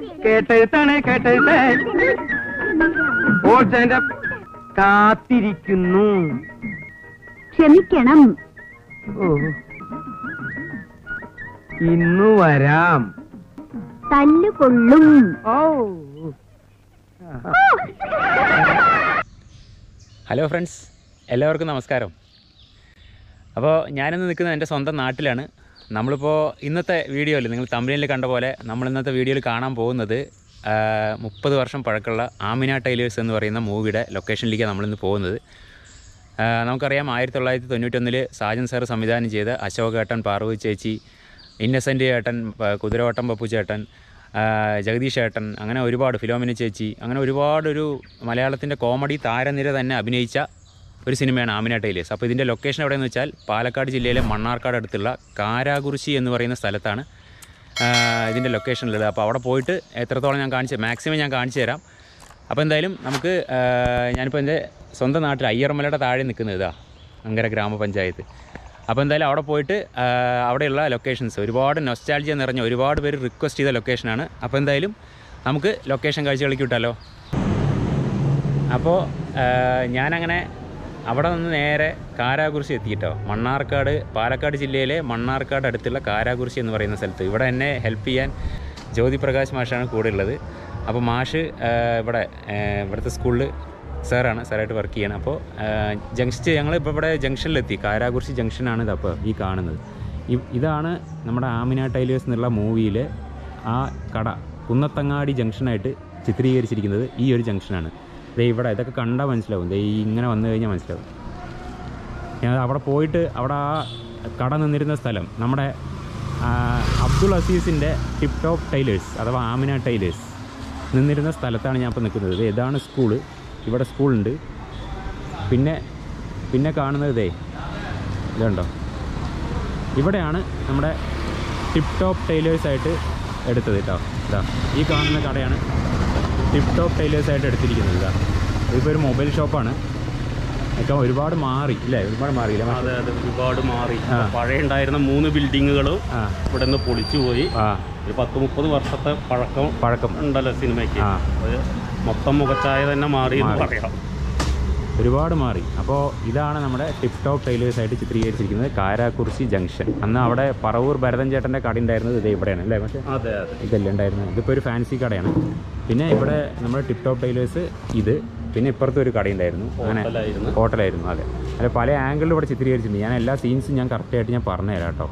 കേട്ടെഴുത്താണ് കേട്ടെഴുത്ത് ഓൾച്ചന്റെ കാത്തിരിക്കുന്നു ക്ഷമിക്കണം ഓ ഇന്നു വരാം തല്ലുകൊള്ളും ഓ ഹലോ ഫ്രണ്ട്സ് എല്ലാവർക്കും നമസ്കാരം അപ്പോൾ ഞാനിന്ന് നിൽക്കുന്നത് എൻ്റെ സ്വന്തം നാട്ടിലാണ് നമ്മളിപ്പോൾ ഇന്നത്തെ വീഡിയോയിൽ നിങ്ങൾ തമിഴിൽ കണ്ട പോലെ നമ്മൾ ഇന്നത്തെ വീഡിയോയിൽ കാണാൻ പോകുന്നത് മുപ്പത് വർഷം പഴക്കമുള്ള ആമിന ടൈലേഴ്സ് എന്ന് പറയുന്ന മൂവിയുടെ ലൊക്കേഷനിലേക്കാണ് നമ്മളിന്ന് പോകുന്നത് ആ, നമുക്കറിയാം ആയിരത്തി തൊള്ളായിരത്തി തൊണ്ണൂറ്റൊന്നിൽ സാജൻ സാർ സംവിധാനം ചെയ്ത അശോക് ഏട്ടൻ പാർവതി ചേച്ചി ഇന്നസെൻ്റ് ഏട്ടൻ പ- കുതിരവട്ടം പപ്പു ചേട്ടൻ ആ, ജഗദീഷ് ഏട്ടൻ അങ്ങനെ ഒരുപാട് ഫിലോമിന ചേച്ചി അങ്ങനെ ഒരുപാട് ഒരു മലയാളത്തിൻ്റെ കോമഡി താരനിര തന്നെ അഭിനയിച്ച ഒരു സിനിമയാണ് ആമിന ടൈലേഴ്സ് അപ്പോൾ ഇതിൻ്റെ ലൊക്കേഷൻ എവിടെയെന്ന് വെച്ചാൽ പാലക്കാട് ജില്ലയിലെ മണ്ണാർക്കാട് അടുത്തുള്ള കാരാകുറിശി എന്ന് പറയുന്ന സ്ഥലത്താണ് ആ, ഇതിൻ്റെ ലൊക്കേഷനിലുള്ളത് അപ്പോൾ അവിടെ പോയിട്ട് എത്രത്തോളം ഞാൻ കാണിച്ചു മാക്സിമം ഞാൻ കാണിച്ചു തരാം അപ്പോൾ എന്തായാലും നമുക്ക് ആ, ഞാനിപ്പോൾ എൻ്റെ സ്വന്തം നാട്ടിൽ അയ്യർമലയുടെ താഴെ നിൽക്കുന്നത് ഇതാ അങ്കര ഗ്രാമപഞ്ചായത്ത് അപ്പോൾ എന്തായാലും അവിടെ പോയിട്ട് ആ, അവിടെയുള്ള ലൊക്കേഷൻസ് ഒരുപാട് നൊസ്റ്റാൾജിയ നിറഞ്ഞ ഒരുപാട് പേര് റിക്വസ്റ്റ് ചെയ്ത ലൊക്കേഷനാണ് അപ്പോൾ എന്തായാലും നമുക്ക് ലൊക്കേഷൻ കാഴ്ചകളിലേക്ക് വിട്ടാലോ അപ്പോൾ ഞാനങ്ങനെ അവിടെ നിന്ന് നേരെ കാരാകുറിശി എത്തിയിട്ടോ മണ്ണാർക്കാട് പാലക്കാട് ജില്ലയിലെ മണ്ണാർക്കാട് അടുത്തുള്ള കാരാകുറിശി എന്ന് പറയുന്ന സ്ഥലത്ത് ഇവിടെ എന്നെ ഹെൽപ്പ് ചെയ്യാൻ ജ്യോതി പ്രകാശ് മാഷാണ് കൂടെ ഉള്ളത് അപ്പോൾ മാഷ് ആ, ഇവിടെ ആ, ഇവിടുത്തെ സ്കൂളിൽ സാറാണ് സാറായിട്ട് വർക്ക് ചെയ്യണം അപ്പോൾ ജംഗ്ഷൻ ഞങ്ങളിപ്പോൾ ഇവിടെ ജംഗ്ഷനിലെത്തി കാരാകുറിശി ജംഗ്ഷനാണ് ഇത് അപ്പോൾ ഈ കാണുന്നത് ഇ- ഇതാണ് നമ്മുടെ ആമിന ടൈലേഴ്സ് എന്നുള്ള മൂവിയിലെ ആ കട കുന്നത്തങ്ങാടി ജംഗ്ഷനായിട്ട് ചിത്രീകരിച്ചിരിക്കുന്നത് ഈ ഒരു ജംഗ്ഷനാണ് ദേ ഇവിടെ ഇതൊക്കെ കണ്ടാൽ മനസ്സിലാവും ദേ ഈ ഇങ്ങനെ വന്നു കഴിഞ്ഞാൽ മനസ്സിലാവും ഞാൻ അവിടെ പോയിട്ട് അവിടെ ആ കട നിന്നിരുന്ന സ്ഥലം നമ്മുടെ ആ, അബ്ദുൾ അസീസിൻ്റെ ടിപ്പ് ടോപ്പ് ടൈലേഴ്സ് അഥവാ ആമിന ടൈലേഴ്സ് നിന്നിരുന്ന സ്ഥലത്താണ് ഞാൻ ഇപ്പോൾ നിൽക്കുന്നത് ദേ ഇതാണ് സ്കൂള് ഇവിടെ സ്കൂളുണ്ട് പിന്നെ പിന്നെ കാണുന്നത് ദേ ഇതുണ്ടോ ഇവിടെയാണ് നമ്മുടെ ടിപ്പ് ടോപ്പ് ടൈലേഴ്സായിട്ട് എടുത്തത് കേട്ടോ ഇതാ ഈ കാണുന്ന കടയാണ് ടിപ്പ് ടോപ്പ് ടൈലേഴ്സായിട്ട് എടുത്തിരിക്കുന്നത് ഇതാ ഇതിപ്പോൾ ഒരു മൊബൈൽ ഷോപ്പാണ് ഒക്കെ ഒരുപാട് മാറി ഇല്ലേ ഒരുപാട് മാറിയില്ലേ മാഷെ? അതെ അതെ ഒരുപാട് മാറി ആ. പഴയ ഉണ്ടായിരുന്ന മൂന്ന് ബിൽഡിങ്ങുകളും ആ ഇവിടെ നിന്ന് പൊളിച്ചു പോയി ആ ഒരു പത്ത് മുപ്പത് വർഷത്തെ പഴക്കം പഴക്കം ഉണ്ടല്ലോ സിനിമയ്ക്ക് ആ. അത് മൊത്തം മുഖച്ചായ തന്നെ മാറി എന്ന് മാറി. പറയാം ഒരുപാട് മാറി അപ്പോൾ ഇതാണ് നമ്മുടെ ടിപ്പ് ടോപ്പ് ടൈലേഴ്സ് ആയിട്ട് ചിത്രീകരിച്ചിരിക്കുന്നത് കാരാക്കുറിശി ജംഗ്ഷൻ അന്ന് അവിടെ പറവൂർ ഭരതൻ ചേട്ടൻ്റെ കട ഉണ്ടായിരുന്നത് ഇത് ഇവിടെയാണ് അല്ലേ പക്ഷേ അതെ അതെ ഇതല്ലേ ഉണ്ടായിരുന്നത് ഇതിപ്പോൾ ഒരു ഫാൻസി കടയാണ് പിന്നെ ഇവിടെ നമ്മുടെ ടിപ്പ് ടോപ്പ് ടൈലേഴ്സ് ഇത് പിന്നെ ഇപ്പുറത്തെ ഒരു കടയുണ്ടായിരുന്നു അങ്ങനെ ഹോട്ടലായിരുന്നു. ഹോട്ടലായിരുന്നു അതെ അല്ല പല ആംഗിളിലും ഇവിടെ ചിത്രീകരിച്ചിട്ടുണ്ട് ഞാൻ എല്ലാ സീൻസും ഞാൻ കറക്റ്റായിട്ട് ഞാൻ പറഞ്ഞുതരാം കേട്ടോ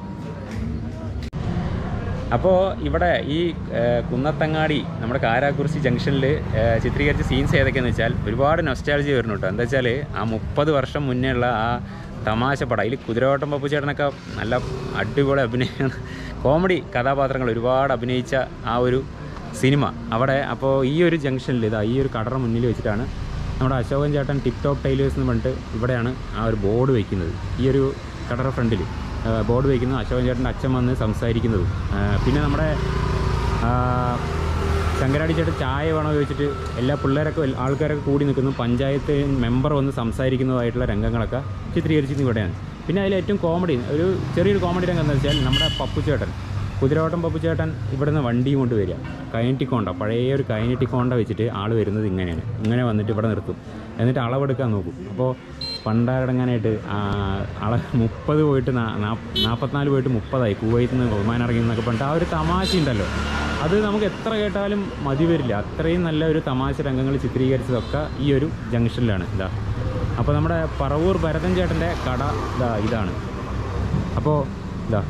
അപ്പോൾ ഇവിടെ ഈ ഏഹ്, കുന്നത്തങ്ങാടി നമ്മുടെ കാരാക്കുറിശി ജംഗ്ഷനിൽ ഏഹ്, ചിത്രീകരിച്ച സീൻസ് ഏതൊക്കെയാന്ന് വെച്ചാൽ ഒരുപാട് നൊസ്റ്റാളജി വരുന്നു കേട്ടോ എന്താ വെച്ചാൽ ആ മുപ്പത് വർഷം മുന്നേ ഉള്ള ആ തമാശ പടം അതിൽ കുതിരവട്ടം പപ്പു ചേട്ടനൊക്കെ നല്ല അടിപൊളി അഭിനയമാണ് കോമഡി കഥാപാത്രങ്ങൾ ഒരുപാട് അഭിനയിച്ച ആ ഒരു സിനിമ അവിടെ അപ്പോൾ ഈ ഒരു ജംഗ്ഷനിൽ ഇതാ ഈ ഒരു കടറ മുന്നിൽ വെച്ചിട്ടാണ് നമ്മുടെ അശോകൻ ചേട്ടൻ ടിപ്പ് ടോപ്പ് ടൈലേഴ്സ് എന്ന് പറഞ്ഞിട്ട് ഇവിടെയാണ് ആ ഒരു ബോർഡ് വയ്ക്കുന്നത് ഈ ഒരു കടറ ഫ്രണ്ടിൽ ബോർഡ് വയ്ക്കുന്നു അശോകൻ ചേട്ടൻ്റെ അച്ഛൻ വന്ന് സംസാരിക്കുന്നതും ആ, പിന്നെ നമ്മുടെ ആ, ശങ്കരാടി ചേട്ടൻ ചായ വേണോ ചോദിച്ചിട്ട് എല്ലാ പിള്ളേരൊക്കെ വൽ- ആൾക്കാരൊക്കെ കൂടി നിൽക്കുന്നു പഞ്ചായത്ത് മെമ്പർ വന്ന് സംസാരിക്കുന്നതായിട്ടുള്ള രംഗങ്ങളൊക്കെ ചിത്രീകരിച്ചിരുന്നത് ഇവിടെയാണ് പിന്നെ അതിൽ ഏറ്റവും കോമഡി ഒരു ചെറിയൊരു കോമഡി രംഗം എന്താ വെച്ചാൽ നമ്മുടെ പപ്പുചേട്ടൻ കുതിരവട്ടം പപ്പുചേട്ടൻ ഇവിടുന്ന് വണ്ടിയും കൊണ്ട് വരിക കൈനറ്റിക് ഹോണ്ട പഴയ ഒരു കൈനറ്റിക് ഹോണ്ട വെച്ചിട്ട് ആൾ വരുന്നത് ഇങ്ങനെയാണ് ഇങ്ങനെ വന്നിട്ട് ഇവിടെ നിർത്തും എന്നിട്ട് അളവെടുക്കാൻ നോക്കും അപ്പോൾ പണ്ടാരടങ്ങാനായിട്ട് അള മുപ്പത് പോയിട്ട് നാ- നാ- നാൽപ്പത്തിനാല് പോയിട്ട് മുപ്പതായി കുവൈത്തിൽ നിന്ന് ബഹുമാനം ഇറങ്ങി എന്നൊക്കെ പറഞ്ഞിട്ട് ആ ഒരു തമാശ ഉണ്ടല്ലോ അത് നമുക്ക് എത്ര കേട്ടാലും മതി വരില്ല അത്രയും നല്ല ഒരു തമാശ രംഗങ്ങൾ ചിത്രീകരിച്ചതൊക്കെ ഈ ഒരു ജംഗ്ഷനിലാണ് ഇതാ അപ്പോൾ നമ്മുടെ പറവൂർ ഭരതൻ ചേട്ടൻ്റെ കട ഇതാ ഇതാണ് അപ്പോൾ ഇതാ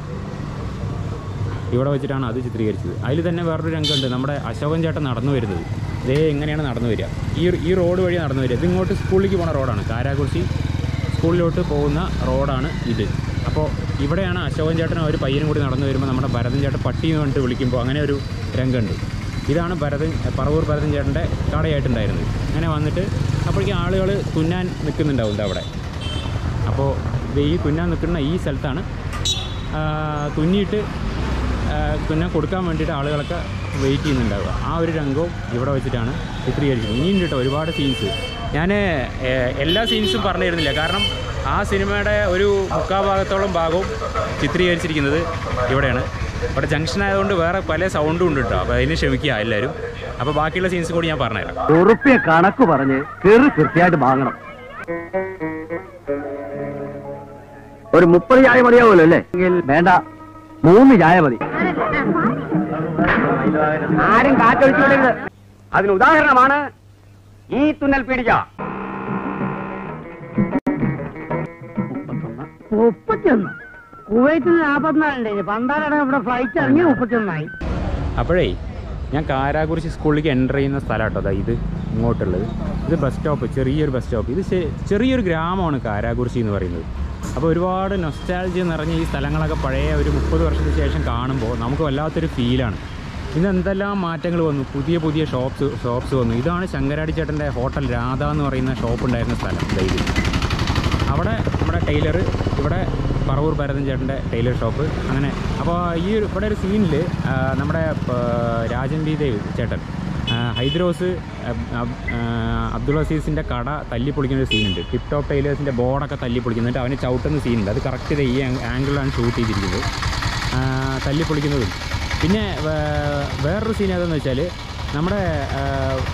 ഇവിടെ വെച്ചിട്ടാണ് അത് ചിത്രീകരിച്ചത് അതിൽ തന്നെ വേറൊരു രംഗമുണ്ട് നമ്മുടെ അശോകൻ ചേട്ടൻ നടന്നു വരുന്നത് ഇതേ എങ്ങനെയാണ് നടന്നു വരിക ഈ ഒരു- ഈ റോഡ് വഴി നടന്നു വരിക ഇത് ഇങ്ങോട്ട് സ്കൂളിലേക്ക് പോണ റോഡാണ് കാരാകുറിശി സ്കൂളിലോട്ട് പോകുന്ന റോഡാണ് ഇത് അപ്പോൾ ഇവിടെയാണ് അശോകൻ ചേട്ടനും ഒരു പയ്യനും കൂടി നടന്നു വരുമ്പോൾ നമ്മുടെ ഭരതൻ ചേട്ടൻ പട്ടി എന്ന് പറഞ്ഞിട്ട് വിളിക്കുമ്പോൾ അങ്ങനെ ഒരു രംഗമുണ്ട് ഇതാണ് ഭരതൻ പറവൂർ ഭരതൻ ചേട്ടൻ്റെ കടയായിട്ടുണ്ടായിരുന്നത് അങ്ങനെ വന്നിട്ട് അപ്പോഴേക്കും ആളുകൾ തുന്നാൻ നിൽക്കുന്നുണ്ടാവും ഇത് അവിടെ അപ്പോൾ ഇത് ഈ തുന്നാൻ നിൽക്കുന്ന ഈ സ്ഥലത്താണ് ആ, തുന്നിയിട്ട് ആ, തുന്നാൻ കൊടുക്കാൻ വേണ്ടിയിട്ട് ആളുകളൊക്കെ വെയിറ്റ് ചെയ്യുന്നുണ്ടാവുക ആ ഒരു രംഗവും ഇവിടെ വെച്ചിട്ടാണ് ചിത്രീകരിച്ചത് ഇനിയുണ്ട് കേട്ടോ ഒരുപാട് സീൻസ് ഞാൻ എല്ലാ സീൻസും പറഞ്ഞു തരുന്നില്ല കാരണം ആ സിനിമയുടെ ഒരു മുക്കാ ഭാഗത്തോളം ഭാഗവും ചിത്രീകരിച്ചിരിക്കുന്നത് ഇവിടെയാണ് ഇവിടെ ജംഗ്ഷൻ ആയതുകൊണ്ട് വേറെ പല സൗണ്ടും ഉണ്ട് കേട്ടോ അപ്പോൾ അതിന് ക്ഷമിക്കുക എല്ലാവരും അപ്പോൾ ബാക്കിയുള്ള സീൻസ് കൂടി ഞാൻ പറഞ്ഞുതരാം ഉറുപ്പിയ കണക്ക് പറഞ്ഞ് കീറി കൃത്യമായിട്ട് വാങ്ങണം ഒരു മുപ്പത് ചായ മതിയാവുമല്ലോ അല്ലേ എങ്കിൽ വേണ്ട മൂന്ന് ചായ മതി ആരും കാറ്റൊഴിച്ചു വിടരുത് അതിന് ഉദാഹരണമാണ് ഈ തുന്നൽ പീടിക മുപ്പത്തിയൊന്ന് കുവൈത്തിൽ നാപ്പത്തിനാലുണ്ട് പണ്ടാലാണ് ഇവിടെ ഫ്ലൈറ്റ് ഇറങ്ങി മുപ്പത്തിയൊന്നായി അപ്പോഴേ ഞാൻ കാരാകുറിശി സ്കൂളിലേക്ക് എൻ്റർ ചെയ്യുന്ന സ്ഥലം കേട്ടോ അതാ ഇത് ഇങ്ങോട്ടുള്ളത് ഇത് ബസ് സ്റ്റോപ്പ് ചെറിയൊരു ബസ് സ്റ്റോപ്പ് ഇത് ചെ- ചെറിയൊരു ഗ്രാമമാണ് കാരാകുറിശി എന്ന് പറയുന്നത് അപ്പോൾ ഒരുപാട് നൊസ്റ്റാൾജി നിറഞ്ഞ ഈ സ്ഥലങ്ങളൊക്കെ പഴയ ഒരു മുപ്പത് വർഷത്തിന് ശേഷം കാണുമ്പോൾ നമുക്ക് വല്ലാത്തൊരു ഫീലാണ് ഇന്ന് എന്തെല്ലാം മാറ്റങ്ങൾ വന്നു പുതിയ പുതിയ ഷോപ്സ് ഷോപ്സ് വന്നു ഇതാണ് ശങ്കരാടി ചേട്ടൻ്റെ ഹോട്ടൽ രാധ എന്ന് പറയുന്ന ഷോപ്പ് ഉണ്ടായിരുന്ന സ്ഥലം ദൈവം അവിടെ നമ്മുടെ ടൈലർ ഇവിടെ പറവൂർ ഭരതൻ ചേട്ടൻ്റെ ടൈലർ ഷോപ്പ് അങ്ങനെ അപ്പോൾ ഈ ഒരു ഇവിടെ ഒരു സീനിൽ നമ്മുടെ ആ, രാജൻ ബി ദേവ് ചേട്ടൻ ആ, ഹൈദ്രോസ് അബ്- അബ്- ആ, അബ്ദുൾ അസീസിൻ്റെ കട തല്ലി പൊളിക്കുന്ന ഒരു സീനുണ്ട് ടിപ് ടോപ്പ് ടൈലേഴ്സിൻ്റെ ബോർഡൊക്കെ തല്ലി പൊളിക്കുന്നുണ്ട് അവന് ചവിട്ടുന്ന സീനുണ്ട് അത് കറക്റ്റ് ഈ ആംഗിളിലാണ് ഷൂട്ട് ചെയ്തിരിക്കുന്നത് ആ, തല്ലി പൊളിക്കുന്നതും പിന്നെ വേ- വേറൊരു സീൻ ഏതെന്ന് വെച്ചാൽ നമ്മുടെ ആ,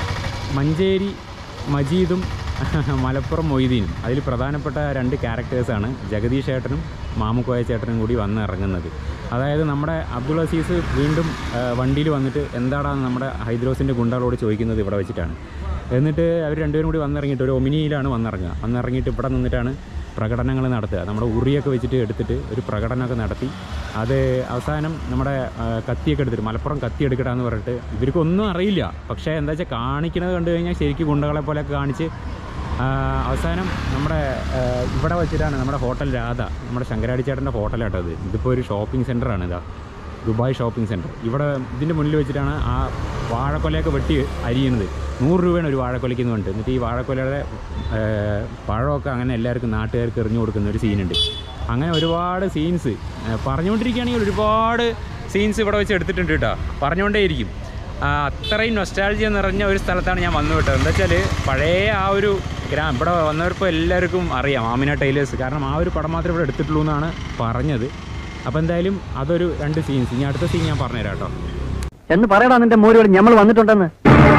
മഞ്ചേരി മജീദും മലപ്പുറം മൊയ്തീനും അതിൽ പ്രധാനപ്പെട്ട രണ്ട് ക്യാരക്ടേഴ്സാണ് ജഗദീഷ് ചേട്ടനും മാമുക്കോയ ചേട്ടനും കൂടി വന്ന് ഇറങ്ങുന്നത് അതായത് നമ്മുടെ അബ്ദുൾ അസീസ് വീണ്ടും വണ്ടിയിൽ വന്നിട്ട് എന്താടാന്ന് നമ്മുടെ ഹൈദ്രോസിൻ്റെ ഗുണ്ടകളോട് ചോദിക്കുന്നത് ഇവിടെ വെച്ചിട്ടാണ് എന്നിട്ട് അവർ രണ്ടുപേരും കൂടി വന്നിറങ്ങിയിട്ട് ഒരു ഒമിനിയിലാണ് വന്നിറങ്ങുക വന്നിറങ്ങിയിട്ട് ഇവിടെ നിന്നിട്ടാണ് പ്രകടനങ്ങൾ നടത്തുക നമ്മുടെ ഉറിയൊക്കെ വെച്ചിട്ട് എടുത്തിട്ട് ഒരു പ്രകടനമൊക്കെ നടത്തി അത് അവസാനം നമ്മുടെ ആ, കത്തിയൊക്കെ എടുത്തിട്ട് മലപ്പുറം കത്തി എടുക്കടാന്ന് പറഞ്ഞിട്ട് ഇവർക്കൊന്നും അറിയില്ല പക്ഷേ എന്താ വെച്ചാൽ കാണിക്കുന്നത് കണ്ടു കഴിഞ്ഞാൽ ശരിക്കും ഗുണ്ടകളെ പോലെയൊക്കെ കാണിച്ച് ആ, അവസാനം നമ്മുടെ ആ, ഇവിടെ വെച്ചിട്ടാണ് നമ്മുടെ ഹോട്ടൽ രാധ നമ്മുടെ ശങ്കരാടി ചേട്ടൻ്റെ ഹോട്ടലാട്ടോ ഇത് ഇതിപ്പോൾ ഒരു ഷോപ്പിംഗ് സെൻ്ററാണ് ഇതാ ദുബായ് ഷോപ്പിംഗ് സെൻറ്റർ ഇവിടെ ഇതിൻ്റെ മുന്നിൽ വെച്ചിട്ടാണ് ആ വാഴക്കൊലയൊക്കെ വെട്ടി അരിയുന്നത് നൂറ് രൂപയാണ് ഒരു വാഴക്കൊലയ്ക്ക് എന്ന് പറഞ്ഞിട്ട് എന്നിട്ട് ഈ വാഴക്കൊലയുടെ ആ, പഴമൊക്കെ അങ്ങനെ എല്ലാവർക്കും നാട്ടുകാർക്ക് എറിഞ്ഞു കൊടുക്കുന്ന ഒരു സീനുണ്ട് അങ്ങനെ ഒരുപാട് സീൻസ് പറഞ്ഞുകൊണ്ടിരിക്കുകയാണെങ്കിൽ ഒരുപാട് സീൻസ് ഇവിടെ വെച്ച് എടുത്തിട്ടുണ്ട് കേട്ടോ പറഞ്ഞുകൊണ്ടേയിരിക്കും ആ, അത്രയും നൊസ്റ്റാൾജിയ നിറഞ്ഞ ഒരു സ്ഥലത്താണ് ഞാൻ വന്നു വിട്ടത് എന്താ വെച്ചാൽ പഴയ ആ ഒരു ഗ്രാം ഇവിടെ വന്നവരിപ്പോൾ എല്ലാവർക്കും അറിയാം ആമിന ടൈലേഴ്സ് കാരണം ആ ഒരു പടം മാത്രമേ ഇവിടെ എടുത്തിട്ടുള്ളൂ എന്നാണ് പറഞ്ഞത് അപ്പോൾ എന്തായാലും അതൊരു രണ്ട് സീൻസ് ഇനി അടുത്ത സീൻ ഞാൻ പറഞ്ഞുതരാം കേട്ടോ എന്ന് പറയടാ നിന്റെ മോരോട് ഞമ്മൾ വന്നിട്ടുണ്ടെന്ന്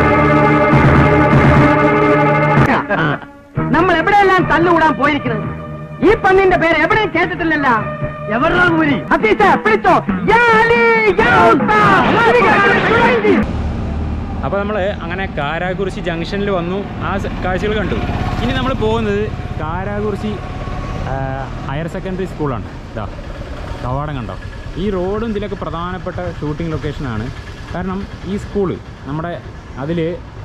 നമ്മൾ എവിടെയെല്ലാം തല്ലുകൂടാൻ പോയിരിക്കുന്നത് ഈ പന്നിന്റെ പേര് എവിടെയും കേട്ടിട്ടില്ലല്ല എവരുടെ കൂലി അതീശ പിടിച്ചോ യാ അലി, യാ ഉസ്താദ്. അപ്പോൾ നമ്മൾ അങ്ങനെ കാരാകുറിശി ജംഗ്ഷനിൽ വന്നു ആ സ- കാഴ്ചകൾ കണ്ടു ഇനി നമ്മൾ പോകുന്നത് കാരാകുറിശി ആ, ഹയർ സെക്കൻഡറി സ്കൂളാണ് ഇതാ കവാടം കണ്ടോ ഈ റോഡും ഇതിലൊക്കെ പ്രധാനപ്പെട്ട ഷൂട്ടിംഗ് ലൊക്കേഷനാണ് കാരണം ഈ സ്കൂള് നമ്മുടെ അതിൽ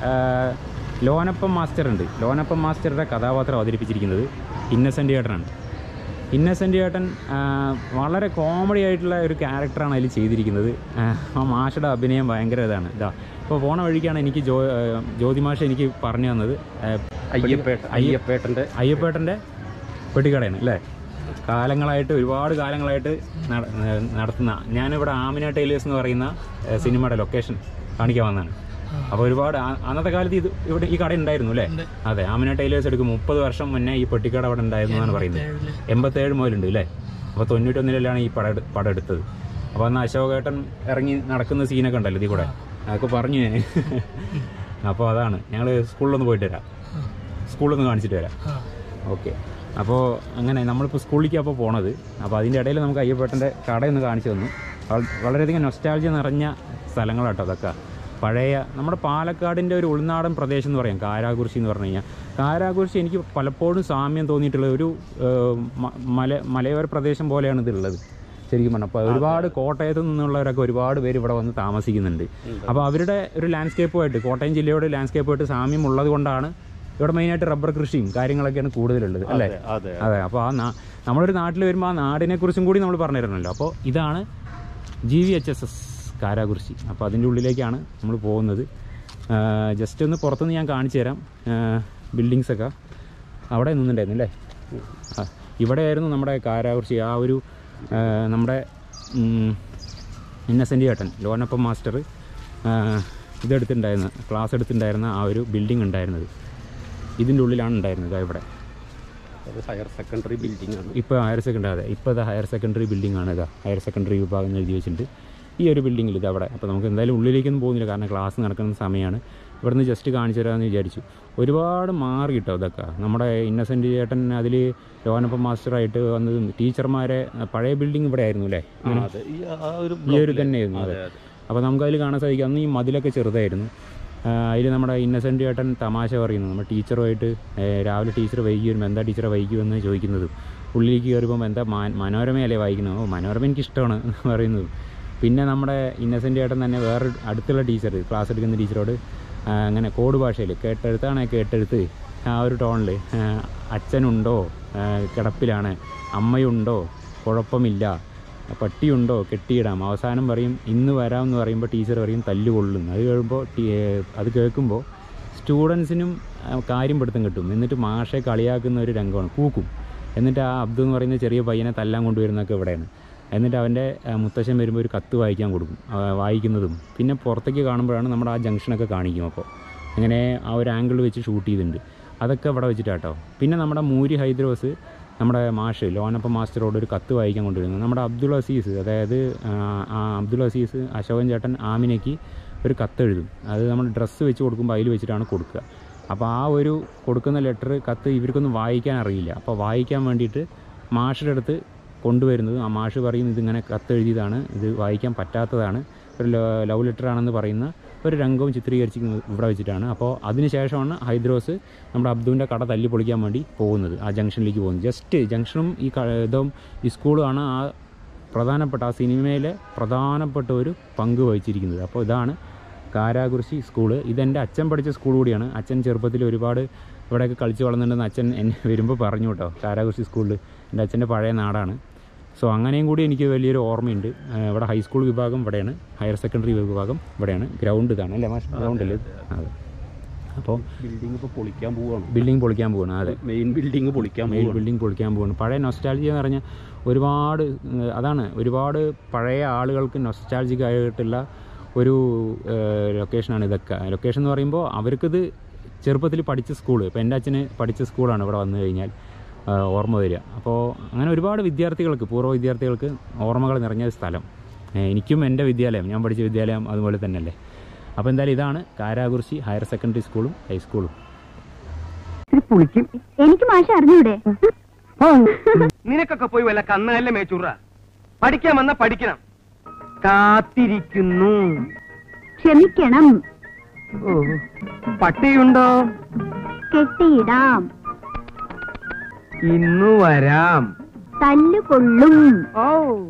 ലോനപ്പം മാസ്റ്റർ ഉണ്ട് ലോനപ്പം മാസ്റ്ററുടെ കഥാപാത്രം അവതരിപ്പിച്ചിരിക്കുന്നത് ഇന്നസെൻ്റ് ചേട്ടനാണ് ഇന്നസെൻ്റ് ചേട്ടൻ ആ, വളരെ കോമഡി ആയിട്ടുള്ള ഒരു ക്യാരക്ടറാണ് അതിൽ ചെയ്തിരിക്കുന്നത് ആ, ആ മാഷയുടെ അഭിനയം ഭയങ്കര ഇതാണ് ഇതാ ഇപ്പോൾ പോണ വഴിക്കാണ് എനിക്ക് ജോ ആ, ജ്യോതി മാഷ എനിക്ക് പറഞ്ഞു തന്നത് ആ, അയ്യപ്പേട്ട അയ്യപ്പേട്ടൻ്റെ അയ്യപ്പേട്ടൻ്റെ പെട്ടിക്കടയാണ് അല്ലേ കാലങ്ങളായിട്ട് ഒരുപാട് കാലങ്ങളായിട്ട് നട- ഏ, നടത്തുന്ന ഞാനിവിടെ ആമിന ടൈലേഴ്സ് എന്ന് പറയുന്ന ഏ, സിനിമയുടെ ലൊക്കേഷൻ കാണിക്കാൻ വന്നതാണ് അപ്പോൾ ഒരുപാട് ആ- അന്നത്തെ കാലത്ത് ഇത് ഇവിടെ ഈ കട ഉണ്ടായിരുന്നു അല്ലേ അതെ ആമിന ടൈലേഴ്സ് എടുക്കും മുപ്പത് വർഷം മുന്നേ ഈ പെട്ടിക്കട അവിടെ ഉണ്ടായിരുന്നു എന്നാണ് പറയുന്നത് എൺപത്തേഴ് മുതലുണ്ട് അല്ലേ അപ്പോൾ തൊണ്ണൂറ്റൊന്നിലാണ് ഈ പടം എടു- പടം എടുത്തത് അപ്പോൾ അന്ന് അശോകേട്ടൻ ഇറങ്ങി നടക്കുന്ന സീനൊക്കെ ഉണ്ടല്ലോ ഇതിൽ കൂടെ അതൊക്കെ പറഞ്ഞു ഞാൻ അപ്പോൾ അതാണ് ഞങ്ങൾ സ്കൂളിലൊന്ന് പോയിട്ട് വരാം സ്കൂളിലൊന്ന് കാണിച്ചിട്ട് വരാം ഓക്കെ അപ്പോൾ അങ്ങനെ നമ്മളിപ്പോൾ സ്കൂളിലേക്ക് അപ്പോൾ പോണത് അപ്പോൾ അതിൻ്റെ ഇടയിൽ നമുക്ക് അയ്യപ്പേട്ടൻ്റെ കടയൊന്ന് കാണിച്ചു തന്നു വള- വളരെയധികം നൊസ്റ്റാൾജി നിറഞ്ഞ സ്ഥലങ്ങളാട്ടോ അതൊക്കെ പഴയ നമ്മുടെ പാലക്കാടിൻ്റെ ഒരു ഉൾനാടൻ പ്രദേശം എന്ന് പറയാം കാരാകുറിശി എന്ന് പറഞ്ഞു കഴിഞ്ഞാൽ കാരാകുറിശി എനിക്ക് പലപ്പോഴും സാമ്യം തോന്നിയിട്ടുള്ള ഒരു ഏഹ്, മ- മല മലയോര പ്രദേശം പോലെയാണ് ഇതുള്ളത് ശരിക്കും പറഞ്ഞാൽ അപ്പോൾ ഒരുപാട് കോട്ടയത്ത് നിന്നുള്ളവരൊക്കെ ഒരുപാട് പേര് ഇവിടെ വന്ന് താമസിക്കുന്നുണ്ട് അപ്പോൾ അവരുടെ ഒരു ലാൻഡ്സ്കേപ്പുമായിട്ട് കോട്ടയം ജില്ലയുടെ ലാൻഡ്സ്കേപ്പുമായിട്ട് സാമ്യം ഉള്ളത് കൊണ്ടാണ് ഇവിടെ മെയിനായിട്ട് റബ്ബർ കൃഷിയും കാര്യങ്ങളൊക്കെയാണ് കൂടുതലുള്ളത് അല്ലേ അതെ അതെ അപ്പോൾ ആ നാ നമ്മളൊരു നാട്ടിൽ വരുമ്പോൾ ആ നാടിനെ കുറിച്ചും കൂടി നമ്മൾ പറഞ്ഞു തരണമല്ലോ അപ്പോൾ ഇതാണ് G V H S S Karakurissi അപ്പോൾ അതിൻ്റെ ഉള്ളിലേക്കാണ് നമ്മൾ പോകുന്നത് ജസ്റ്റ് ഒന്ന് പുറത്തുനിന്ന് ഞാൻ കാണിച്ചു തരാം ബിൽഡിങ്സ് ഒക്കെ അവിടെ നിന്നുണ്ടായിരുന്നു അല്ലേ ആ, ഇവിടെയായിരുന്നു നമ്മുടെ കാരാകുറിശി ആ ഒരു ആ, നമ്മുടെ ഇന്നസെൻ്റ് ചേട്ടൻ ലോനപ്പം മാസ്റ്റർ ഇതെടുത്തിട്ടുണ്ടായിരുന്ന ക്ലാസ് എടുത്തിട്ടുണ്ടായിരുന്ന ആ ഒരു ബിൽഡിംഗ് ഉണ്ടായിരുന്നത് ഇതിൻ്റെ ഉള്ളിലാണ് ഉണ്ടായിരുന്നത് ദാ ഇവിടെ അത് ഹയർ സെക്കൻഡറി ബിൽഡിംഗ് ആണ് ഇപ്പോൾ ഹയർ സെക്കൻഡറി അതെ ഇപ്പോൾ ഇത് ഹയർ സെക്കൻഡറി ബിൽഡിംഗ് ആണ് ഇതാ ഹയർ സെക്കൻഡറി വിഭാഗം എന്ന് എഴുതി വെച്ചിട്ടുണ്ട് ഈ ഒരു ബിൽഡിങ്ങിൽ ഇത് അവിടെ അപ്പോൾ നമുക്ക് എന്തായാലും ഉള്ളിലേക്കൊന്നും പോകുന്നില്ല കാരണം ക്ലാസ് നടക്കുന്ന സമയമാണ് ഇവിടുന്ന് ജസ്റ്റ് കാണിച്ചു തരാമെന്ന് വിചാരിച്ചു ഒരുപാട് മാറി കേട്ടോ ഇതൊക്കെ നമ്മുടെ ഇന്നസെൻറ്റ് ചേട്ടൻ അതിൽ ലോനപ്പം മാസ്റ്ററായിട്ട് വന്നതും ടീച്ചർമാരെ പഴയ ബിൽഡിംഗ് ഇവിടെ ആയിരുന്നു അല്ലേ ആ, അതെ. ഈ ആ ഒരു ഈ ഒരു ബ്ലോക്കിലെ- തന്നെയായിരുന്നു അതെ അതെ, അതെ. അപ്പോൾ നമുക്കതിൽ കാണാൻ സാധിക്കും അന്ന് ഈ മതിലൊക്കെ ചെറുതായിരുന്നു അതിൽ നമ്മുടെ ഇന്നസെൻ്റ് ചേട്ടൻ തമാശ പറയുന്നു നമ്മുടെ ടീച്ചറുമായിട്ട് ഏഹ്, രാവിലെ ടീച്ചർ വൈകി വരുമ്പോൾ എന്താ ടീച്ചറെ വൈകുമെന്ന് ചോദിക്കുന്നതും ഉള്ളിലേക്ക് കയറുമ്പോൾ എന്താ മാ- മനോരമയല്ലേ വായിക്കുന്നത് ഓ മനോരമ എനിക്ക് ഇഷ്ടമാണ് എന്ന് പറയുന്നതും പിന്നെ നമ്മുടെ ഇന്നസെൻ്റ് ചേട്ടൻ തന്നെ വേറെ അടുത്തുള്ള ടീച്ചർ ക്ലാസ് എടുക്കുന്ന ടീച്ചറോട് ആ, അങ്ങനെ കോഡ് ഭാഷയിൽ കേട്ടെഴുത്താണ് കേട്ടെഴുത്ത് ആ ഒരു ടോണിൽ അച്ഛനുണ്ടോ ആ, കിടപ്പിലാണ് അമ്മയുണ്ടോ കുഴപ്പമില്ല പട്ടിയുണ്ടോ കെട്ടിയിടാം അവസാനം പറയും ഇന്ന് വരാമെന്ന് പറയുമ്പോൾ ടീച്ചർ പറയും തല്ല് കൊള്ളും അത് കഴിയുമ്പോൾ അത് കേൾക്കുമ്പോൾ സ്റ്റുഡൻസിനും കാര്യം പിടുത്തം കിട്ടും എന്നിട്ട് മാഷെ കളിയാക്കുന്ന ഒരു രംഗമാണ് കൂക്കും എന്നിട്ട് ആ അബ്ദു എന്ന് പറയുന്ന ചെറിയ പയ്യനെ തല്ലാൻ കൊണ്ടുവരുന്നതൊക്കെ ഇവിടെയാണ് എന്നിട്ട് അവൻ്റെ ആ, മുത്തശ്ശൻ വരുമ്പോൾ ഒരു കത്ത് വായിക്കാൻ കൊടുക്കും ആ, വായിക്കുന്നതും പിന്നെ പുറത്തേക്ക് കാണുമ്പോഴാണ് നമ്മുടെ ആ ജംഗ്ഷനൊക്കെ കാണിക്കും അപ്പോൾ അങ്ങനെ ആ ഒരു ആംഗിൾ വെച്ച് ഷൂട്ട് ചെയ്തിട്ടുണ്ട് അതൊക്കെ ഇവിടെ വെച്ചിട്ടാട്ടോ പിന്നെ നമ്മുടെ മൂരി ഹൈദ്രോസ് നമ്മുടെ മാഷ് ലോനപ്പ മാസ്റ്ററോട് ഒരു കത്ത് വായിക്കാൻ കൊണ്ടുവരുന്നു നമ്മുടെ അബ്ദുൾ അസീസ് അതായത് ആ, ആ അബ്ദുൾ അസീസ് അശോകൻ ചേട്ടൻ ആമിനയ്ക്ക് ഒരു കത്ത് എഴുതും അത് നമ്മൾ ഡ്രസ്സ് വെച്ച് കൊടുക്കുമ്പോൾ അതിൽ വെച്ചിട്ടാണ് കൊടുക്കുക അപ്പോൾ ആ ഒരു കൊടുക്കുന്ന ലെറ്റർ കത്ത് ഇവർക്കൊന്നും വായിക്കാൻ അറിയില്ല അപ്പോൾ വായിക്കാൻ വേണ്ടിയിട്ട് മാഷിൻ്റെ അടുത്ത് കൊണ്ടുവരുന്നത് ആ മാഷ് പറയും ഇതിങ്ങനെ കത്ത് എഴുതിയതാണ് ഇത് വായിക്കാൻ പറ്റാത്തതാണ് ഒരു ലവ് ലെറ്റർ ആണെന്ന് പറയുന്ന ഒരു രംഗവും ചിത്രീകരിച്ചിരിക്കുന്നത് ഇവിടെ വെച്ചിട്ടാണ് അപ്പോൾ അതിനുശേഷമാണ് ഹൈദ്രോസ് നമ്മുടെ അബ്ദുവിൻ്റെ കട തല്ലി പൊളിക്കാൻ വേണ്ടി പോകുന്നത് ആ ജംഗ്ഷനിലേക്ക് പോകുന്നത് ജസ്റ്റ് ജംഗ്ഷനും ഈ ക- ഇതും ഈ സ്കൂളുമാണ് ആ പ്രധാനപ്പെട്ട ആ സിനിമയിലെ പ്രധാനപ്പെട്ട ഒരു പങ്ക് വഹിച്ചിരിക്കുന്നത് അപ്പോൾ ഇതാണ് കാരാകുറിശി സ്കൂള് ഇതെൻ്റെ അച്ഛൻ പഠിച്ച സ്കൂൾ കൂടിയാണ് അച്ഛൻ ചെറുപ്പത്തിൽ ഒരുപാട് ഇവിടെയൊക്കെ കളിച്ച് വളർന്നിട്ടുണ്ടെന്ന് അച്ഛൻ എന്നെ വരുമ്പോൾ പറഞ്ഞു കേട്ടോ കാരാകുറിശി സ്കൂളിൽ എൻ്റെ അച്ഛൻ്റെ പഴയ നാടാണ് സോ അങ്ങനെയും കൂടി എനിക്ക് വലിയൊരു ഓർമ്മയുണ്ട് ആ, ഇവിടെ ഹൈസ്കൂൾ വിഭാഗം ഇവിടെയാണ് ഹയർ സെക്കൻഡറി വിഭാഗം ഇവിടെയാണ് ഗ്രൗണ്ട് ഇതാണ് അല്ലേ മാഷ് ഗ്രൗണ്ടിൽ അതെ അപ്പോൾ ബിൽഡിംഗ് ഇപ്പൊ പൊളിക്കാൻ പോവാണ് ബിൽഡിംഗ് പൊളിക്കാൻ പോവാണ് അതെ മെയിൻ ബിൽഡിംഗ് പൊളിക്കാൻ മെയിൻ പോവാണ് ബിൽഡിംഗ് പൊളിക്കാൻ പോകുന്നു പഴയ നൊസ്റ്റാൾജിയ എന്ന് പറഞ്ഞാൽ ഒരുപാട് ഏഹ്, അതാണ് ഒരുപാട് പഴയ ആളുകൾക്ക് നൊസ്റ്റാൾജിക് ആയിട്ടുള്ള ഒരു ഏഹ്, ലൊക്കേഷനാണ് ഇതൊക്കെ ലൊക്കേഷൻ എന്ന് പറയുമ്പോൾ അവർക്കിത് ചെറുപ്പത്തിൽ പഠിച്ച സ്കൂൾ ഇപ്പോൾ എൻ്റെ അച്ഛന് പഠിച്ച സ്കൂളാണ് ഇവിടെ വന്നു കഴിഞ്ഞാൽ ഏഹ്, ഓർമ്മ വരിക അപ്പോൾ അങ്ങനെ ഒരുപാട് വിദ്യാർത്ഥികൾക്ക് പൂർവ്വ വിദ്യാർത്ഥികൾക്ക് ഓർമ്മകൾ നിറഞ്ഞ ഒരു സ്ഥലം ഏഹ്, എനിക്കും എൻ്റെ വിദ്യാലയം ഞാൻ പഠിച്ച വിദ്യാലയം അതുപോലെ തന്നെയല്ലേ അപ്പോൾ എന്തായാലും ഇതാണ് കാരാകുറിശി ഹയർ സെക്കൻഡറി സ്കൂളും ഹൈസ്കൂളും പുളിക്കും എനിക്ക് മാഷ അറിഞ്ഞൂടെ നിനക്കൊക്കെ പോയി വല്ല കന്നുകല്ലേ മേച്ചൂറ പഠിക്കാൻ വന്ന പഠിക്കണം കാത്തിരിക്കുന്നു ക്ഷമിക്കണം ഓ പട്ടിയുണ്ടോ കെട്ടിയിടാം ഇന്നു വരാം തല്ലുകൊള്ളും ഓ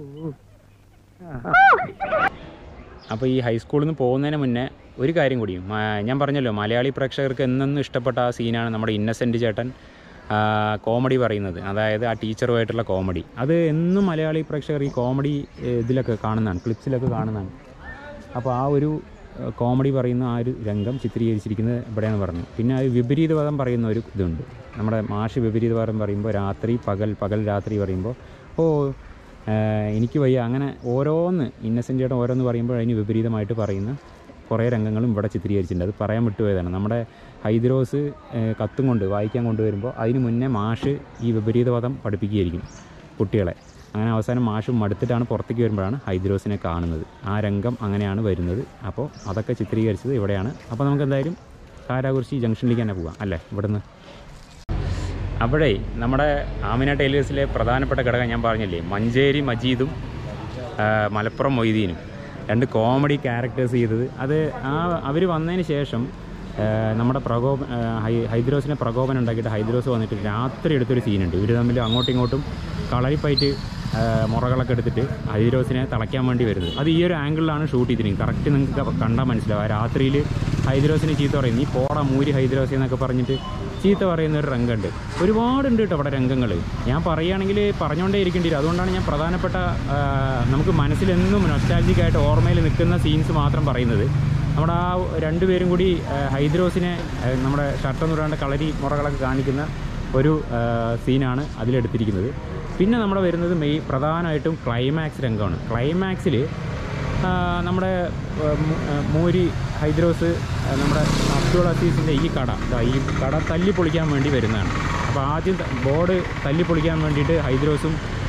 അപ്പോൾ ഈ ഹൈസ്കൂളിൽ നിന്ന് പോകുന്നതിന് മുന്നേ ഒരു കാര്യം കൂടി മ- ഞാൻ പറഞ്ഞല്ലോ മലയാളി പ്രേക്ഷകർക്ക് എന്നെന്നും ഇഷ്ടപ്പെട്ട ആ സീനാണ് നമ്മുടെ ഇന്നസെൻറ്റ് ചേട്ടൻ ആ, കോമഡി പറയുന്നത് അതായത് ആ ടീച്ചറുമായിട്ടുള്ള കോമഡി അത് എന്നും മലയാളി പ്രേക്ഷകർ ഈ കോമഡി ഏഹ്, ഇതിലൊക്കെ കാണുന്നതാണ് ക്ലിപ്സിലൊക്കെ കാണുന്നതാണ് അപ്പോൾ ആ ഒരു ഏഹ്, കോമഡി പറയുന്ന ആ ഒരു രംഗം ചിത്രീകരിച്ചിരിക്കുന്നത് ഇവിടെയാണ് പറഞ്ഞു പിന്നെ അത് വിപരീതവാദം പറയുന്ന ഒരു ഇതുണ്ട് നമ്മുടെ മാഷ് വിപരീതവാദം പറയുമ്പോൾ രാത്രി പകൽ പകൽ രാത്രി പറയുമ്പോൾ ഓ ഏഹ്, എനിക്ക് വയ്യ അങ്ങനെ ഓരോന്ന് ഇന്നസെൻ്റ് ചേട്ടൻ ഓരോന്ന് പറയുമ്പോൾ അതിന് വിപരീതമായിട്ട് പറയുന്ന കുറേ രംഗങ്ങളും ഇവിടെ ചിത്രീകരിച്ചിട്ടുണ്ട് അത് പറയാൻ വിട്ടുപോയതാണ് നമ്മുടെ ഹൈദ്രോസ് ഏഹ്, കത്തും കൊണ്ട് വായിക്കാൻ കൊണ്ടുവരുമ്പോൾ അതിന് മുന്നേ മാഷ് ഈ വിപരീതവാദം പഠിപ്പിക്കുകയായിരിക്കും കുട്ടികളെ അങ്ങനെ അവസാനം മാഷും മടുത്തിട്ടാണ് പുറത്തേക്ക് വരുമ്പോഴാണ് ഹൈദ്രോസിനെ കാണുന്നത് ആ രംഗം അങ്ങനെയാണ് വരുന്നത് അപ്പോൾ അതൊക്കെ ചിത്രീകരിച്ചത് ഇവിടെയാണ് അപ്പോൾ നമുക്ക് എന്തായാലും കാരാകുറിശി ജംഗ്ഷനിലേക്ക് തന്നെ പോകാം അല്ലേ ഇവിടുന്ന് അവിടെ നമ്മുടെ ആമിന ടൈലേഴ്സിലെ പ്രധാനപ്പെട്ട ഘടകം ഞാൻ പറഞ്ഞില്ലേ മഞ്ചേരി മജീദും ആ, മലപ്പുറം മൊയ്തീനും രണ്ട് കോമഡി ക്യാരക്ടേഴ്സ് ചെയ്തത് അത് ആ അവർ വന്നതിന് ശേഷം ആ, നമ്മുടെ പ്രകോപ ആ, ഹൈ ഹൈദ്രോസിനെ പ്രകോപനം ഉണ്ടാക്കിയിട്ട് ഹൈദ്രോസ് വന്നിട്ട് രാത്രി എടുത്തൊരു സീനുണ്ട് ഇവർ തമ്മിൽ അങ്ങോട്ടും ഇങ്ങോട്ടും കളരിപ്പയറ്റ് ആ, മുറകളൊക്കെ എടുത്തിട്ട് ഹൈദ്രോസിനെ തളയ്ക്കാൻ വേണ്ടി വരുന്നത് അത് ഈ ഒരു ആംഗിളിലാണ് ഷൂട്ട് ചെയ്തിരിക്കുന്നത് കറക്റ്റ് നിങ്ങൾക്ക് കണ്ടാൽ മനസ്സിലാവും ആ രാത്രിയിൽ ഹൈദ്രോസിനെ ചീത്ത പറയും നീ പോടാ മൂരി ഹൈദ്രോസി എന്നൊക്കെ പറഞ്ഞിട്ട് ചീത്ത പറയുന്ന ഒരു രംഗമുണ്ട് ഒരുപാടുണ്ട് കേട്ടോ അവിടെ രംഗങ്ങൾ ഞാൻ പറയുകയാണെങ്കിൽ പറഞ്ഞുകൊണ്ടേ ഇരിക്കേണ്ടി വരും അതുകൊണ്ടാണ് ഞാൻ പ്രധാനപ്പെട്ട ആ, നമുക്ക് മനസ്സിലെന്നും നൊസ്റ്റാലജിക് ആയിട്ട് ഓർമ്മയിൽ നിൽക്കുന്ന സീൻസ് മാത്രം പറയുന്നത് നമ്മുടെ ആ രണ്ടുപേരും കൂടി ആ, ഹൈദ്രോസിനെ ആ, നമ്മുടെ ഷർട്ടെന്ന് പറയാണ്ട് കളരി മുറകളൊക്കെ കാണിക്കുന്ന ഒരു ആ, സീനാണ് അതിലെടുത്തിരിക്കുന്നത് പിന്നെ നമ്മുടെ വരുന്നത് മെയ് പ്രധാനമായിട്ടും ക്ലൈമാക്സ് രംഗമാണ് ക്ലൈമാക്സിൽ ആ, നമ്മുടെ ആ, മു- ആ, മൂരി ഹൈദ്രോസ് ആ, നമ്മുടെ അബ്ദുൾ അസീസിൻ്റെ ഈ കട ദാ ഈ കട തല്ലി പൊളിക്കാൻ വേണ്ടി വരുന്നതാണ് അപ്പോൾ ആദ്യം ത- ബോർഡ് തല്ലി പൊളിക്കാൻ വേണ്ടിയിട്ട് ഹൈദ്രോസും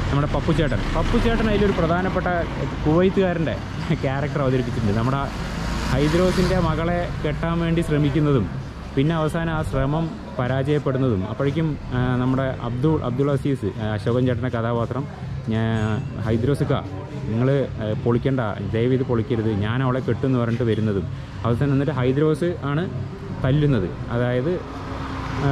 നമ്മുടെ പപ്പുചേട്ടൻ പപ്പുചേട്ടൻ അതിലൊരു പ്രധാനപ്പെട്ട കുവൈത്തുകാരൻ്റെ ക്യാരക്ടർ അവതരിപ്പിച്ചിട്ടുണ്ട് നമ്മുടെ ഹൈദ്രോസിൻ്റെ മകളെ കെട്ടാൻ വേണ്ടി ശ്രമിക്കുന്നതും പിന്നെ അവസാനം ആ ശ്രമം പരാജയപ്പെടുന്നതും അപ്പോഴേക്കും ആ, നമ്മുടെ അബ്ദുൾ അബ്ദുൾ അസീസ് ആ, അശോകൻ ചേട്ടൻ്റെ കഥാപാത്രം ഞാൻ ഹൈദ്രോസിക്ക നിങ്ങൾ പൊളിക്കണ്ട ദയവ് ഇത് പൊളിക്കരുത് ഞാൻ അവളെ കെട്ടുമെന്ന് പറഞ്ഞിട്ട് വരുന്നതും അവസാനം എന്നിട്ട് ഹൈദ്രോസ് ആണ് തല്ലുന്നത് അതായത് ആ,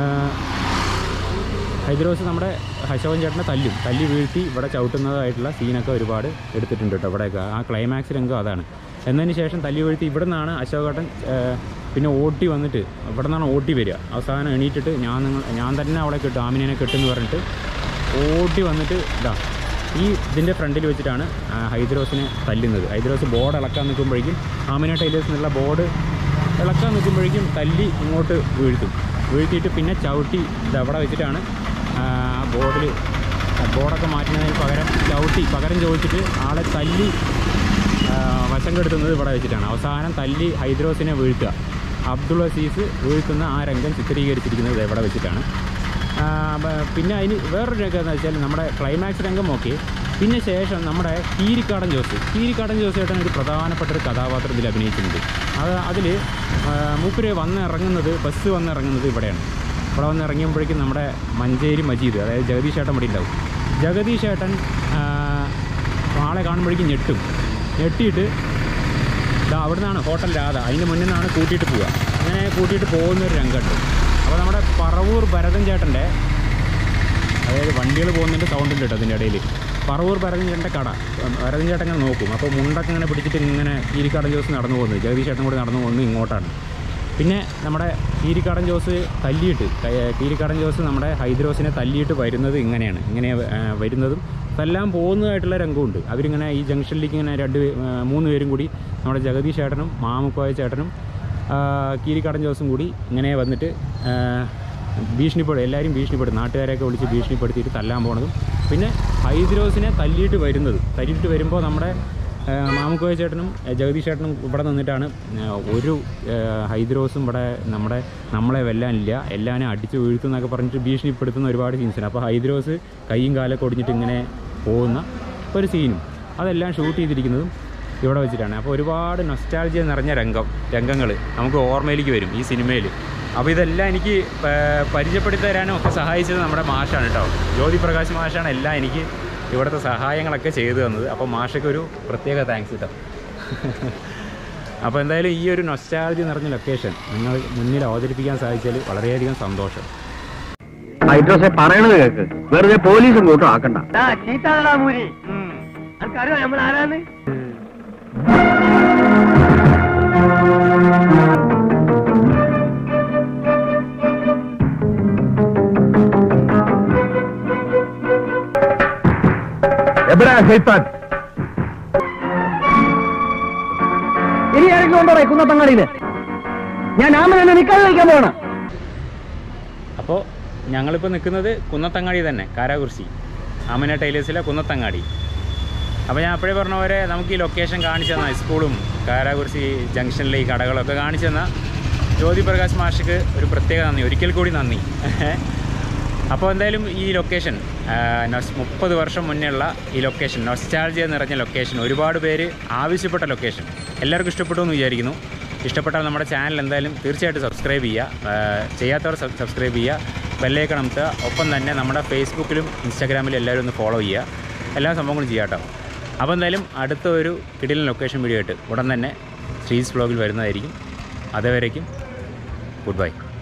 ഹൈദ്രോസ് നമ്മുടെ ഹശോകൻ ചേട്ടനെ തല്ലും തല്ലി വീഴ്ത്തി ഇവിടെ ചവിട്ടുന്നതായിട്ടുള്ള സീനൊക്കെ ഒരുപാട് എടുത്തിട്ടുണ്ട് കേട്ടോ ഇവിടെയൊക്കെ ആ ക്ലൈമാക്സ് രംഗം അതാണ് എന്നതിന് ശേഷം തല്ലി വീഴ്ത്തി ഇവിടെ നിന്നാണ് അശോകേട്ടൻ ഏഹ്, പിന്നെ ഓട്ടി വന്നിട്ട് ഇവിടെ നിന്നാണ് ഓട്ടി വരിക അവസാനം എണീറ്റിട്ട് ഞാൻ നിങ്ങൾ ഞാൻ തന്നെ അവളെ കെട്ടും ആമിനെ കെട്ടുമെന്ന് പറഞ്ഞിട്ട് ഓട്ടി വന്നിട്ട് ഇതാ ഈ ഇതിൻ്റെ ഫ്രണ്ടിൽ വെച്ചിട്ടാണ് ആ, ഹൈദ്രോസിനെ തല്ലുന്നത് ഹൈദ്രോസ് ബോർഡ് ഇളക്കാൻ നിൽക്കുമ്പോഴേക്കും ആമിന ടൈലേഴ്സ് എന്നുള്ള ബോർഡ് ഇളക്കാൻ നിൽക്കുമ്പോഴേക്കും തല്ലി ഇങ്ങോട്ട് വീഴ്ത്തും വീഴ്ത്തിയിട്ട് പിന്നെ ചവിട്ടി ഇത് അവിടെ വെച്ചിട്ടാണ് ആ ബോർഡിൽ ബോർഡൊക്കെ മാറ്റുന്നതിന് പകരം ചവിട്ടി പകരം ചോദിച്ചിട്ട് ആളെ തല്ലി ആ, വശം കെടുത്തുന്നത് ഇവിടെ വെച്ചിട്ടാണ് അവസാനം തല്ലി ഹൈദ്രോസിനെ വീഴ്ത്തുക അബ്ദുൾ അസീസ് വീഴ്ത്തുന്ന ആ രംഗം ചിത്രീകരിച്ചിരിക്കുന്നത് ഇവിടെ വെച്ചിട്ടാണ് ആ, ബ- പിന്നെ അതിന് വേറൊരു രംഗം എന്ന് വെച്ചാൽ നമ്മുടെ ക്ലൈമാക്സ് രംഗം ഓക്കെ പിന്നെ ശേഷം നമ്മുടെ കീരിക്കാടൻ ജോസ് കീരിക്കാടൻ ജോസ് ചേട്ടൻ ഒരു പ്രധാനപ്പെട്ട ഒരു കഥാപാത്രത്തിൽ അഭിനയിച്ചിട്ടുണ്ട് അത് അതിൽ മൂപ്പര് വന്നിറങ്ങുന്നത് ബസ് വന്നിറങ്ങുന്നത് ഇവിടെയാണ് ഇവിടെ വന്ന് ഇറങ്ങിയപ്പോഴേക്കും നമ്മുടെ മഞ്ചേരി മജീദ് അതായത് ജഗദീഷ് ചേട്ടൻ ഇവിടെ ഉണ്ടാവും ജഗദീഷ് ചേട്ടൻ ആ, ആളെ കാണുമ്പോഴേക്കും ഞെട്ടും ഞെട്ടിയിട്ട് ഇതാ അവിടെ നിന്നാണ് ഹോട്ടൽ രാധ അതിൻ്റെ മുന്നിൽ നിന്നാണ് കൂട്ടിയിട്ട് പോവുക അങ്ങനെ കൂട്ടിയിട്ട് പോകുന്ന ഒരു രംഗമുണ്ട് അപ്പോൾ നമ്മുടെ പറവൂർ ഭരതൻ ചേട്ടൻ്റെ അതായത് വണ്ടികൾ പോകുന്നതിൻ്റെ സൗണ്ട് ഉണ്ട് കേട്ടോ അതിൻ്റെ ഇടയിൽ പറവൂർ ഭരതൻ ചേട്ടൻ്റെ കട ഭരതൻ ചേട്ടൻ ഇങ്ങനെ നോക്കും അപ്പോൾ മുണ്ടൊക്കെ ഇങ്ങനെ പിടിച്ചിട്ട് ഇങ്ങനെ കീരിക്കാടൻ ജോസ് നടന്നു പോകുന്നത് ജഗദീഷ് ചേട്ടൻ കൂടി നടന്നു പോകുന്നത് ഇങ്ങോട്ടാണ് പിന്നെ നമ്മുടെ കീരിക്കാടൻ ജോസ് തല്ലിയിട്ട് ക- കീരിക്കാടൻ ജോസ് നമ്മുടെ ഹൈദ്രോസിനെ തല്ലിയിട്ട് വരുന്നത് ഇങ്ങനെയാണ് ഇങ്ങനെ ആ, വരുന്നതും തല്ലാൻ പോകുന്നതായിട്ടുള്ള രംഗമുണ്ട് അവരിങ്ങനെ ഈ ജംഗ്ഷനിലേക്ക് ഇങ്ങനെ രണ്ട് പേ- ആ, മൂന്ന് പേരും കൂടി നമ്മുടെ ജഗദീഷ് ചേട്ടനും മാമുക്കോയ ചേട്ടനും ആ, കീരിക്കാടൻ ജോസും കൂടി ഇങ്ങനെ വന്നിട്ട് ആ, ഭീഷണിപ്പെടും എല്ലാവരും ഭീഷണിപ്പെടും നാട്ടുകാരെയൊക്കെ വിളിച്ച് ഭീഷണിപ്പെടുത്തിയിട്ട് തല്ലാൻ പോണതും പിന്നെ ഹൈദ്രോസിനെ തല്ലിയിട്ട് വരുന്നത് തല്ലിയിട്ട് വരുമ്പോൾ നമ്മുടെ ആ, മാമുക്കോയ ചേട്ടനും ആ, ജഗദീഷ് ചേട്ടനും ഇവിടെ നിന്നിട്ടാണ് ആ, ഒരു ആ, ഹൈദ്രോസും ഇവിടെ നമ്മുടെ നമ്മളെ വെല്ലാനില്ല എല്ലാവരും അടിച്ച് വീഴ്ത്തുന്നൊക്കെ പറഞ്ഞിട്ട് ഭീഷണിപ്പെടുത്തുന്ന ഒരുപാട് സീൻസാണ് അപ്പോൾ ഹൈദ്രോസ് കൈയും കാലൊക്കെ ഒടിഞ്ഞിട്ട് ഇങ്ങനെ പോകുന്ന ഒരു സീനും അതെല്ലാം ഷൂട്ട് ചെയ്തിരിക്കുന്നതും ഇവിടെ വെച്ചിട്ടാണ് അപ്പോൾ ഒരുപാട് നൊസ്റ്റാൾജിയ നിറഞ്ഞ രംഗം രംഗങ്ങൾ നമുക്ക് ഓർമ്മയിലേക്ക് വരും ഈ സിനിമയിൽ അപ്പോൾ ഇതെല്ലാം എനിക്ക് പ- പരിചയപ്പെടുത്തി തരാനും ഒക്കെ സഹായിച്ചത് നമ്മുടെ മാഷാണ് കേട്ടോ ജ്യോതി പ്രകാശ് മാഷാണ് എല്ലാം എനിക്ക് ഇവിടുത്തെ സഹായങ്ങളൊക്കെ ചെയ്തു തന്നത് അപ്പോൾ മാഷയ്ക്ക് ഒരു പ്രത്യേക താങ്ക്സ് കേട്ടോ അപ്പോൾ എന്തായാലും ഈ ഒരു നൊസ്റ്റാൾജി നിറഞ്ഞ ലൊക്കേഷൻ നിങ്ങൾ മുന്നിൽ അവതരിപ്പിക്കാൻ സാധിച്ചാൽ വളരെയധികം സന്തോഷം ഹൈഡ്രോസെ പറയണത് കേക്ക് വെറുതെ പോലീസും കൂട്ടും ആക്കണ്ട ചീത്താളാ മൂരി അനക്കറിയോ നമ്മൾ ആരാന്ന് എവിടെയാ ശൈത്താൻ ഇനി ആരെങ്കിലും ഉണ്ടോ കുന്നത്തങ്ങാടിയില് ഞാൻ ആമ തന്നെ നിൽക്കാതെ കഴിക്കാൻ പോകണം അപ്പോൾ ഞങ്ങളിപ്പോൾ നിൽക്കുന്നത് കുന്നത്തങ്ങാടി തന്നെ കാരാകുറിശി അമിന ടൈലേഴ്സിലെ കുന്നത്തങ്ങാടി അപ്പോൾ ഞാൻ അപ്പോഴേ പറഞ്ഞ പോലെ നമുക്ക് ഈ ലൊക്കേഷൻ കാണിച്ചു തന്ന സ്കൂളും കാരാകുറിശി ജംഗ്ഷനിലെ ഈ കടകളൊക്കെ കാണിച്ചു തന്ന ജ്യോതി പ്രകാശ് മാഷിക്ക് ഒരു പ്രത്യേക നന്ദി ഒരിക്കൽ കൂടി നന്ദി അപ്പോൾ എന്തായാലും ഈ ലൊക്കേഷൻ മുപ്പത് വർഷം മുന്നേ ഉള്ള ഈ ലൊക്കേഷൻ നൊസ്റ്റാൾജിയ നിറഞ്ഞ ലൊക്കേഷൻ ഒരുപാട് പേര് ആവശ്യപ്പെട്ട ലൊക്കേഷൻ എല്ലാവർക്കും ഇഷ്ടപ്പെട്ടു എന്ന് വിചാരിക്കുന്നു ഇഷ്ടപ്പെട്ടാൽ നമ്മുടെ ചാനൽ എന്തായാലും തീർച്ചയായിട്ടും സബ്സ്ക്രൈബ് ചെയ്യുക ആ, ചെയ്യാത്തവർ സബ്- സബ്സ്ക്രൈബ് ചെയ്യുക ബെല്ലൈക്കൺ അമർത്തുക ഒപ്പം തന്നെ നമ്മുടെ ഫേസ്ബുക്കിലും ഇൻസ്റ്റാഗ്രാമിലും എല്ലാവരും ഒന്ന് ഫോളോ ചെയ്യുക എല്ലാ സംഭവങ്ങളും ചെയ്യാം കേട്ടോ അപ്പോൾ എന്തായാലും അടുത്ത ഒരു കിടിലൻ ലൊക്കേഷൻ വീഡിയോ ആയിട്ട് ഉടൻ തന്നെ ശ്രീസ് വ്ലോഗിൽ വരുന്നതായിരിക്കും അതുവരേക്കും ഗുഡ് ബൈ